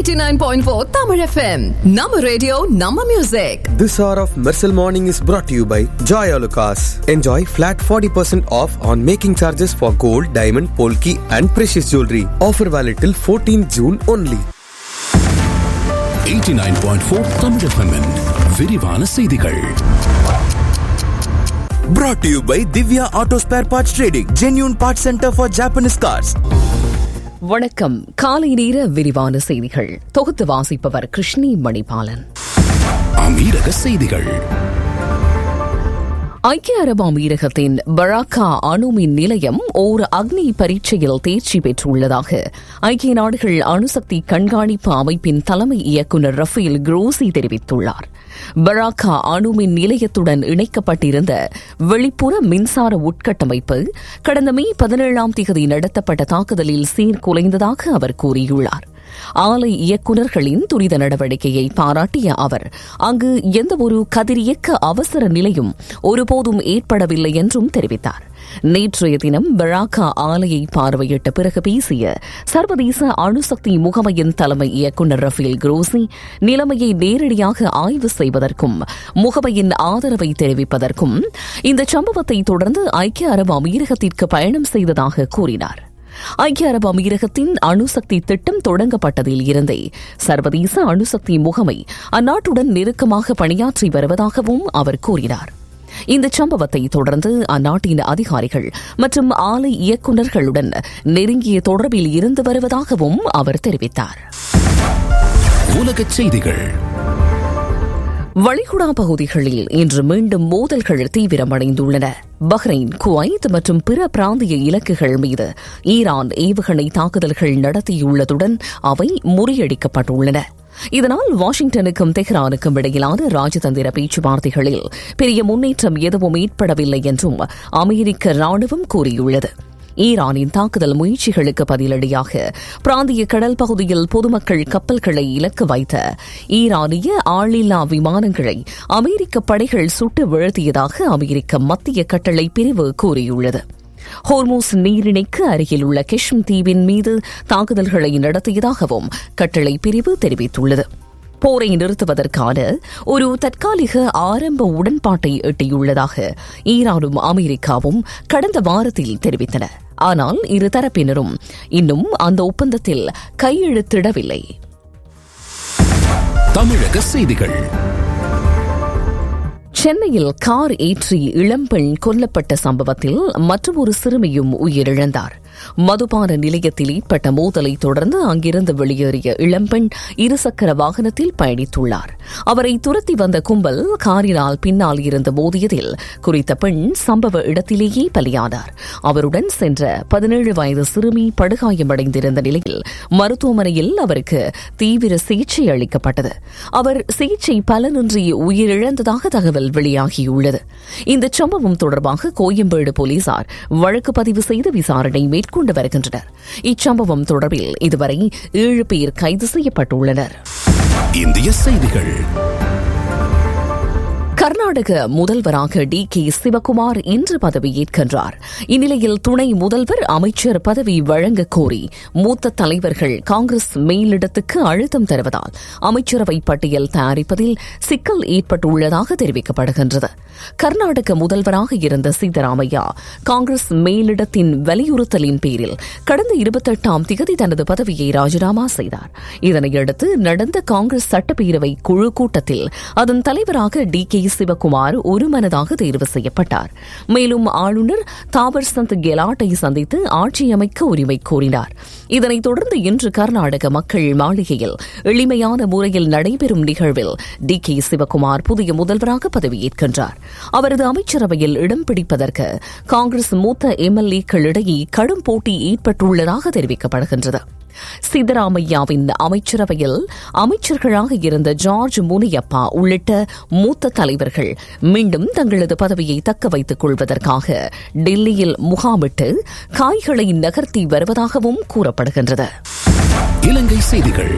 89.4 Tamil FM. Nama radio, Nama music. This hour of Mercel Morning is brought to you by Joy Alucas. Enjoy flat 40% off on making charges for gold, diamond, polki and precious jewelry. Offer valid till 14 June only. 89.4 Tamil FM -இன் விரிவான செய்திகள் Brought to you by Divya Auto Spare Parts Trading, genuine parts center for Japanese cars. வணக்கம் காலை நேர விரிவான செய்திகள் தொகுத்து வாசிப்பவர் கிருஷ்ணி மணிபாலன் அமீரக செய்திகள் ஐக்கிய அரபு அமீரகத்தின் பராக்கா அணுமின் நிலையம் ஓர் அக்னி பரீட்சையில் தேர்ச்சி பெற்றுள்ளதாக ஐக்கிய நாடுகள் அணுசக்தி கண்காணிப்பு அமைப்பின் தலைமை இயக்குநர் ரஃபேல் குரோசி தெரிவித்துள்ளார் பராக்கா அணுமின் நிலையத்துடன் இணைக்கப்பட்டிருந்த வெளிப்புற மின்சார உட்கட்டமைப்பு கடந்த மே பதினேழாம் தேதி நடத்தப்பட்ட தாக்குதலில் சீர்குலைந்ததாக அவர் கூறியுள்ளார் ஆலை இயக்குநர்களின் துரித நடவடிக்கையை பாராட்டிய அவர் அங்கு எந்தவொரு கதிரியக்க அவசர நிலையும் ஒருபோதும் ஏற்படவில்லை என்றும் தெரிவித்தார் நேற்றைய தினம் பராக்கா ஆலையை பார்வையிட்ட பிறகு பேசிய சர்வதேச அணுசக்தி முகமையின் தலைமை இயக்குநர் ரஃபேல் குரோசி நிலைமையை நேரடியாக ஆய்வு செய்வதற்கும் முகமையின் ஆதரவை தெரிவிப்பதற்கும் இந்த சம்பவத்தை தொடர்ந்து ஐக்கிய அரபு அமீரகத்திற்கு பயணம் செய்ததாக கூறினார் ஐக்கிய அரபு அமீரகத்தின் அணுசக்தி திட்டம் தொடங்கப்பட்டதில் இருந்தே சர்வதேச அணுசக்தி முகமை அந்நாட்டுடன் நெருக்கமாக பணியாற்றி வருவதாகவும் அவர் கூறினார் இந்த சம்பவத்தை தொடர்ந்து அந்நாட்டின் அதிகாரிகள் மற்றும் ஆலை இயக்குநர்களுடன் நெருங்கிய தொடர்பில் இருந்து வருவதாகவும் அவர் தெரிவித்தார் உலகச் செய்திகள் வளைகுடா பகுதிகளில் இன்று மீண்டும் மோதல்கள் தீவிரமடைந்துள்ளன பஹ்ரைன் குவைத் மற்றும் பிற பிராந்திய இலக்குகள் மீது ஈரான் ஏவுகணை தாக்குதல்கள் நடத்தியுள்ளதுடன் அவை முறியடிக்கப்பட்டுள்ளன இதனால் வாஷிங்டனுக்கும் தெஹ்ரானுக்கும் இடையிலான ராஜதந்திர பேச்சுவார்த்தைகளில் பெரிய முன்னேற்றம் எதுவும் ஏற்படவில்லை என்றும் அமெரிக்க ராணுவம் கூறியுள்ளது ஈரானின் தாக்குதல் முயற்சிகளுக்கு பதிலடியாக பிராந்திய கடல் பகுதியில் பொதுமக்கள் கப்பல்களை இலக்கு வைத்த ஈரானிய ஆளில்லா விமானங்களை அமெரிக்க படைகள் சுட்டு வீழ்த்தியதாக அமெரிக்க மத்திய கட்டளை பிரிவு கூறியுள்ளது ஹோர்மூஸ் நீரிணைக்கு அருகில் உள்ள கெஷ்ம் தீவின் மீது தாக்குதல்களை நடத்தியதாகவும் கட்டளை பிரிவு தெரிவித்துள்ளது போரை நிறுத்துவதற்கான ஒரு தற்காலிக ஆரம்ப உடன்பாட்டை எட்டியுள்ளதாக ஈரானும் அமெரிக்காவும் கடந்த வாரத்தில் தெரிவித்தன ஆனால் இரு தரப்பினரும் இன்னும் அந்த ஒப்பந்தத்தில் கையெழுத்திடவில்லை தமிழக செய்திகள் சென்னையில் கார் ஏற்றி இளம்பெண் கொல்லப்பட்ட சம்பவத்தில் மற்றொரு சிறுமியும் உயிரிழந்தார் மதுபான நிலையத்தில் ஏற்பட்ட மோதலை தொடர்ந்து அங்கிருந்து வெளியேறிய இளம்பெண் இருசக்கர வாகனத்தில் பயணித்துள்ளார் அவரை துரத்தி வந்த கும்பல் காரினால் பின்னால் இருந்து மோதியதில் குறித்த பெண் சம்பவ இடத்திலேயே பலியானார் அவருடன் சென்ற பதினேழு வயது சிறுமி படுகாயமடைந்திருந்த நிலையில் மருத்துவமனையில் அவருக்கு தீவிர சிகிச்சை அளிக்கப்பட்டது அவர் சிகிச்சை பலனின்றி உயிரிழந்ததாக தகவல் வெளியாகியுள்ளது இந்த சம்பவம் தொடர்பாக கோயம்பேடு போலீசார் வழக்கு பதிவு செய்து விசாரணை மேற்கொண்டு வருகின்றனர் இச்சம்பவம் தொடர்பில் இதுவரை ஏழு பேர் கைது செய்யப்பட்டுள்ளனர் இந்திய செய்திகள் கர்நாடக முதல்வராக டி கே சிவகுமார் இன்று பதவியேற்கின்றார் இந்நிலையில் துணை முதல்வர் அமைச்சர் பதவி வழங்க கோரி மூத்த தலைவர்கள் காங்கிரஸ் மேலிடத்துக்கு அழுத்தம் தருவதால் அமைச்சரவை பட்டியல் தயாரிப்பதில் சிக்கல் ஏற்பட்டுள்ளதாக தெரிவிக்கப்படுகின்றது கர்நாடக முதல்வராக இருந்த சித்தராமையா காங்கிரஸ் மேலிடத்தின் வலியுறுத்தலின் பேரில் கடந்த இருபத்தெட்டாம் திகதி தனது பதவியை ராஜினாமா செய்தார் இதனையடுத்து நடந்த காங்கிரஸ் சட்டப்பேரவை குழு கூட்டத்தில் அதன் தலைவராக டி கே சிவகுமார் ஒருமனதாக தேர்வு செய்யப்பட்டார் மேலும் ஆளுநர் தாவர் சந்த் கெலாட்டை சந்தித்து ஆட்சி அமைக்க உரிமை கோரினார் இதனைத் தொடர்ந்து இன்று கர்நாடக மக்கள் மாளிகையில் எளிமையான முறையில் நடைபெறும் நிகழ்வில் டி கே சிவகுமார் புதிய முதல்வராக பதவியேற்கின்றார் அவரது அமைச்சரவையில் இடம் பிடிப்பதற்கு காங்கிரஸ் மூத்த எம்எல்ஏக்களிடையே கடும் போட்டி ஏற்பட்டுள்ளதாக தெரிவிக்கப்படுகின்றது சித்தராமையாவின் அமைச்சரவையில் அமைச்சர்களாக இருந்த ஜார்ஜ் முனியப்பா உள்ளிட்ட மூத்த தலைவர்கள் மீண்டும் தங்களது பதவியை தக்க வைத்துக் கொள்வதற்காக டெல்லியில் முகாமிட்டு காய்களை நகர்த்தி வருவதாகவும் கூறப்படுகின்றது இலங்கை செய்திகள்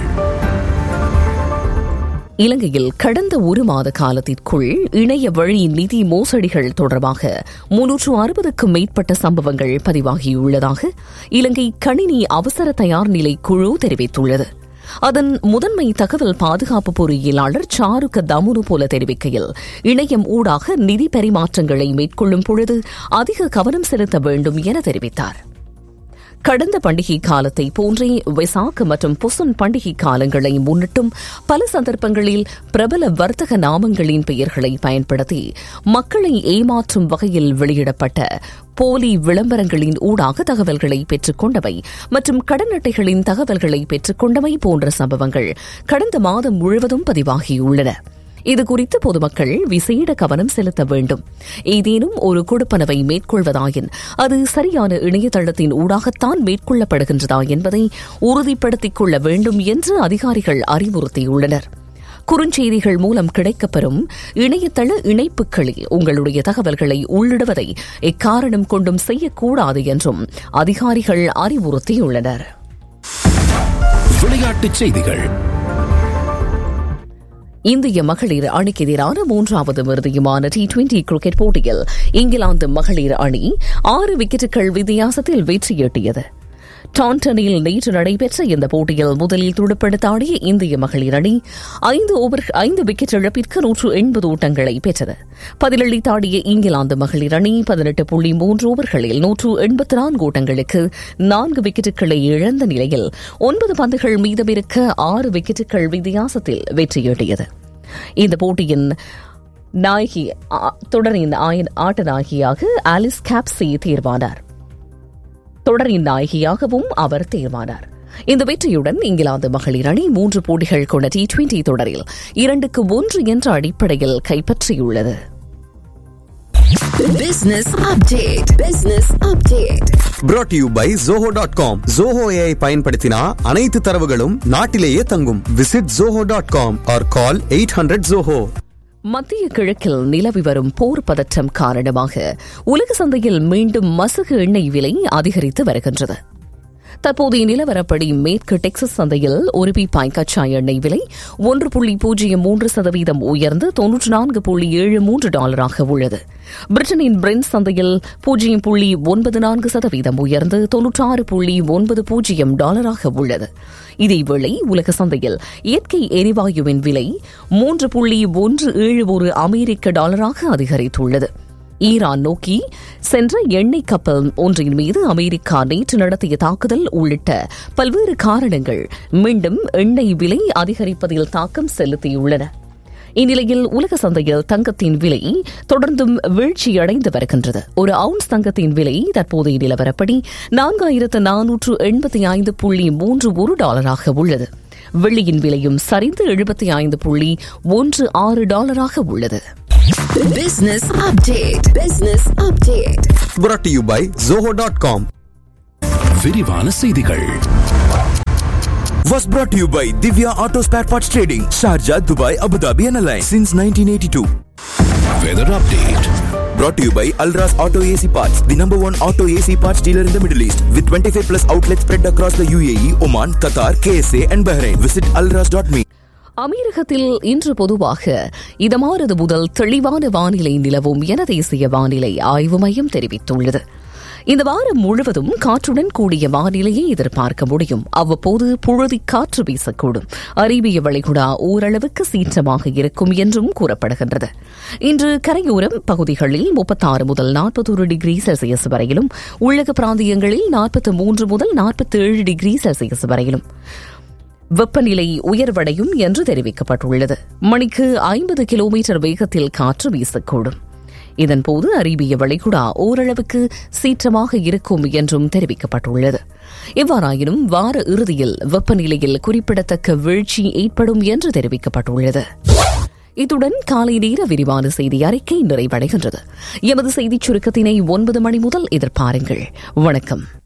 இலங்கையில் கடந்த ஒரு மாத காலத்திற்குள் இணைய வழி நிதி மோசடிகள் தொடர்பாக முன்னூற்று அறுபதுக்கும் மேற்பட்ட சம்பவங்கள் பதிவாகியுள்ளதாக இலங்கை கணினி அவசர தயார் நிலை குழு தெரிவித்துள்ளது அதன் முதன்மை தகவல் பாதுகாப்பு பொறியியலாளர் சாருக்க தமுனு போல தெரிவிக்கையில் இணையம் ஊடாக நிதி பரிமாற்றங்களை மேற்கொள்ளும் பொழுது அதிக கவனம் செலுத்த வேண்டும் என தெரிவித்தார் கடந்த பண்டிகை காலத்தை போன்றே வெசாக் மற்றும் புசன் பண்டிகை காலங்களை முன்னிட்டும் பல சந்தர்ப்பங்களில் பிரபல வர்த்தக நாமங்களின் பெயர்களை பயன்படுத்தி மக்களை ஏமாற்றும் வகையில் வெளியிடப்பட்ட போலி விளம்பரங்களின் ஊடாக தகவல்களை பெற்றுக் கொண்டவை மற்றும் கடன் அட்டைகளின் தகவல்களை பெற்றுக் கொண்டவை போன்ற சம்பவங்கள் கடந்த மாதம் முழுவதும் பதிவாகியுள்ளன இதுகுறித்து பொதுமக்கள் விசேட கவனம் செலுத்த வேண்டும் ஏதேனும் ஒரு கொடுப்பனவை மேற்கொள்வதாயின் அது சரியான இணையதளத்தின் ஊடாகத்தான் மேற்கொள்ளப்படுகின்றதா என்பதை உறுதிப்படுத்திக் கொள்ள வேண்டும் என்று அதிகாரிகள் அறிவுறுத்தியுள்ளனர் குறுஞ்செய்திகள் மூலம் கிடைக்கப்பெறும் இணையதள இணைப்புகளில் உங்களுடைய தகவல்களை உள்ளிடுவதை எக்காரணம் கொண்டும் செய்யக்கூடாது என்றும் அதிகாரிகள் அறிவுறுத்தியுள்ளனர் விளையாட்டுச் செய்திகள் இந்திய மகளிர் அணிக்கு எதிரான மூன்றாவது இறுதியுமான டி டுவெண்டி கிரிக்கெட் போட்டியில் இங்கிலாந்து மகளிர் அணி ஆறு விக்கெட்டுகள் வித்தியாசத்தில் வெற்றியீட்டியது டாண்டனில் நேற்று நடைபெற்ற இந்த போட்டியில் முதலில் துடுப்படுத்த ஆடிய இந்திய மகளிர் அணி ஐந்து ஓவர் ஐந்து விக்கெட் இழப்பிற்கு நூற்று எண்பது ஓட்டங்களை பெற்றது பதிலளித்து ஆடிய இங்கிலாந்து மகளிர் அணி பதினெட்டு புள்ளி மூன்று ஓவர்களில் நூற்று எண்பத்தி நான்கு ஓட்டங்களுக்கு நான்கு விக்கெட்டுகளை இழந்த நிலையில் ஒன்பது பந்துகள் மீதமிருக்க ஆறு விக்கெட்டுகள் வித்தியாசத்தில் வெற்றியீட்டியது இந்த போட்டியின் நாயகி ஆ- தொடரின் ஆய- ஆட்ட நாயகியாக ஆலிஸ் கேப்சி தேர்வானார் தொடரின் நாயகியாகவும் அவர் தேர்வானார் இந்த வெற்றியுடன் இங்கிலாந்து மகளிர் அணி மூன்று போட்டிகள் கொண்ட டி டுவெண்டி தொடரில் இரண்டுக்கு ஒன்று என்ற அடிப்படையில் கைப்பற்றியுள்ளது Business update. Business update. brought to you by zoho.com zoho AI பயன்படுத்தினா அனைத்து தரவுகளும் நாட்டிலேயே தங்கும் visit zoho.com or call 800 zoho மத்திய கிழக்கில் நிலவி வரும் போர் பதற்றம் காரணமாக உலக சந்தையில் மீண்டும் மசகு எண்ணெய் விலை அதிகரித்து வருகின்றது தற்போதைய நிலவரப்படி மேற்கு டெக்சஸ் சந்தையில் ஒரு பீப்பாய் கச்சா எண்ணெய் விலை ஒன்று புள்ளி பூஜ்ஜியம் மூன்று சதவீதம் உயர்ந்து தொன்னூற்று நான்கு புள்ளி ஏழு மூன்று டாலராக உள்ளது பிரிட்டனின் பிரெண்ட் சந்தையில் பூஜ்ஜியம் புள்ளி ஒன்பது நான்கு சதவீதம் உயர்ந்து தொன்னூற்றாறு புள்ளி ஒன்பது பூஜ்ஜியம் டாலராக உள்ளது இதேவேளை உலக சந்தையில் இயற்கை எரிவாயுவின் விலை மூன்று புள்ளி ஒன்று ஏழு ஒரு அமெரிக்க டாலராக அதிகரித்துள்ளது ஈரான் நோக்கி சென்ற எண்ணெய் கப்பல் ஒன்றின் மீது அமெரிக்கா நேற்று நடத்திய தாக்குதல் உள்ளிட்ட பல்வேறு காரணங்கள் மீண்டும் எண்ணெய் விலை அதிகரிப்பதில் தாக்கம் செலுத்தியுள்ளன இந்நிலையில் உலக சந்தையில் தங்கத்தின் விலை தொடர்ந்தும் வீழ்ச்சியடைந்து வருகின்றது ஒரு அவுன்ஸ் தங்கத்தின் விலை தற்போதைய நிலவரப்படி நான்காயிரத்து நானூற்று எண்பத்தி ஐந்து புள்ளி மூன்று ஒரு டாலராக உள்ளது வெள்ளியின் விலையும் சரிந்து எழுபத்தி ஐந்து புள்ளி ஒன்று ஆறு டாலராக உள்ளது Business update. Business update. brought to you by zoho.com விரிவான செய்திகள் Was brought to you by Divya Auto Spare Parts Trading, Sharjah, Dubai, Abu Dhabi, and Alliance since 1982. Weather update Brought to you by Alras Auto AC Parts, the number one auto AC parts dealer in the Middle East, with 25 plus outlets spread across the UAE, Oman, Qatar, KSA, and Bahrain. Visit alras.me. அமீரகத்தில் இன்று பொதுவாக இதமானது முதல் தெளிவான வானிலை நிலவும் என தேசிய வானிலை ஆய்வு மையம் தெரிவித்துள்ளது இந்த வாரம் முழுவதும் காற்றுடன் கூடிய வானிலையை எதிர்பார்க்க முடியும் அவ்வப்போது புழுதி காற்று வீசக்கூடும் அரேபிய வளைகுடா ஓரளவுக்கு சீற்றமாக இருக்கும் என்றும் கூறப்படுகின்றது இன்று கரையோரம் பகுதிகளில் முப்பத்தாறு முதல் நாற்பத்தொரு டிகிரி செல்சியஸ் வரையிலும் உள்ளக பிராந்தியங்களில் நாற்பத்தி மூன்று முதல் நாற்பத்தேழு டிகிரி செல்சியஸ் வரையிலும் வெப்பநிலை உயர்வடையும் என்று தெரிவிக்கப்பட்டுள்ளது மணிக்கு ஐம்பது கிலோமீட்டர் வேகத்தில் காற்று வீசக்கூடும் இதன்போது அரேபிய வளைகுடா ஓரளவுக்கு சீற்றமாக இருக்கும் என்றும் தெரிவிக்கப்பட்டுள்ளது எவ்வாறாயினும் வார இறுதியில் வெப்பநிலையில் குறிப்பிடத்தக்க வீழ்ச்சி ஏற்படும் என்று தெரிவிக்கப்பட்டுள்ளது இத்துடன் காலை நேர விரிவான செய்தி அறிக்கை நிறைவடைகின்றது எமது செய்திச் சுருக்கத்தினை ஒன்பது மணி முதல் எதிர்பாருங்கள் வணக்கம்